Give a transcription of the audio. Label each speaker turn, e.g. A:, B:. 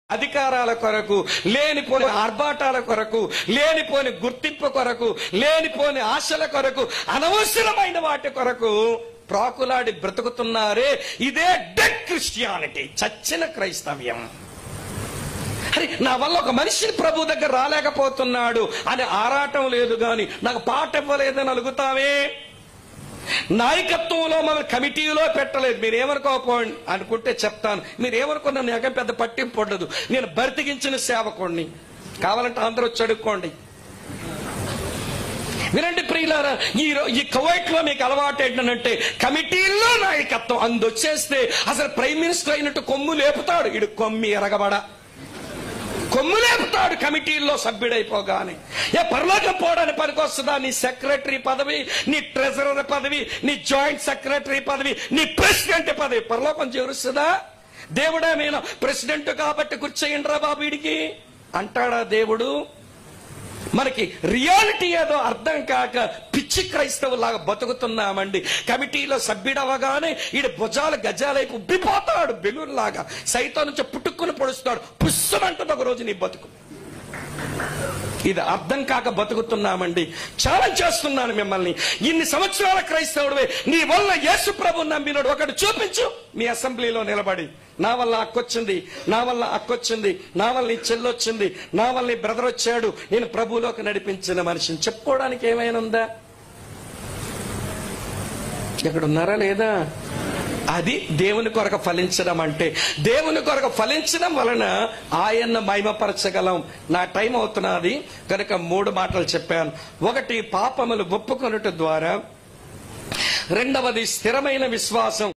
A: అధికారాల కొరకు లేనిపోని ఆర్భాటాల కొరకు లేనిపోని గుర్తింపు కొరకు లేనిపోని ఆశల కొరకు అనవసరమైన వాటి కొరకు ప్రాకులాడి బ్రతుకుతున్నారే ఇదే డెడ్ క్రిస్టియానిటీ చచ్చిన క్రైస్తవ్యం అరే నా వల్ల ఒక మనిషిని ప్రభు దగ్గర రాలేకపోతున్నాడు అని ఆరాటం లేదు గాని నాకు పాట ఇవ్వలేదని అలుగుతావే నాయకత్వంలో మన కమిటీలో పెట్టలేదు మీరు ఏమనుకోకపోండి అనుకుంటే చెప్తాను మీరు ఏమనుకున్నా నాకేం పెద్ద పట్టింపు ఉండదు నేను బర్తికించిన సేవకుణ్ణి కావాలంటే అందరూ వచ్చి అడుక్కోండి వినండి ప్రియులారా ఈ రో- ఈ కువైట్ లో మీకు అలవాటు ఏంటంటే కమిటీల్లో నాయకత్వం అందొచ్చేస్తే అసలు ప్రైమ్ మినిస్టర్ అయినట్టు కొమ్ము లేపుతాడు ఇడు కొమ్మి ఎరగబడ కొమ్ము లేపుతాడు కమిటీల్లో సభ్యుడైపోగానే ఏ పరలోకం పోవడానికి పనికొస్తుందా నీ సెక్రటరీ పదవి నీ ట్రెజరర్ పదవి నీ జాయింట్ సెక్రటరీ పదవి నీ ప్రెసిడెంట్ పదవి పరలోకం చేరుస్తుందా దేవుడా నేను ప్రెసిడెంట్ కాబట్టి కూర్చేయండి రా బాబు వీడికి అంటాడా దేవుడు మనకి రియాలిటీ ఏదో అర్థం కాక పిచ్చి క్రైస్తవులాగా బతుకుతున్నామండి కమిటీలో సభ్యుడవగానే ఈడు భుజాలు గజాలైపు ఉబ్బిపోతాడు బెలూన్ సైతం నుంచి పుట్టుక్కుని పొడుస్తాడు పుస్సమంటుంది ఒక రోజు నీ బతుకు ఇది అర్థం కాక బతుకుతున్నామండి ఛాలెంజ్ చేస్తున్నాను మిమ్మల్ని ఇన్ని సంవత్సరాల క్రైస్తవుడివే నీ వల్ల యేసు ప్రభు నమ్మినోడు ఒకటి చూపించు మీ అసెంబ్లీలో నిలబడి నా వల్ల అక్కొచ్చింది నా వల్ల అక్కొచ్చింది నా వల్ల ఈ చెల్లొచ్చింది నా వల్ల ఈ బ్రదర్ వచ్చాడు నేను ప్రభువులోకి నడిపించిన మనిషిని చెప్పుకోవడానికి ఏమైనా ఉందా ఇక్కడ ఉన్నారా లేదా అది దేవుని కొరకు ఫలించడం అంటే దేవుని కొరకు ఫలించడం వలన ఆయన్ను మహిమపరచగలం నా టైం అవుతున్నది కనుక మూడు మాటలు చెప్పాను ఒకటి పాపములు ఒప్పుకొనుట ద్వారా రెండవది స్థిరమైన విశ్వాసం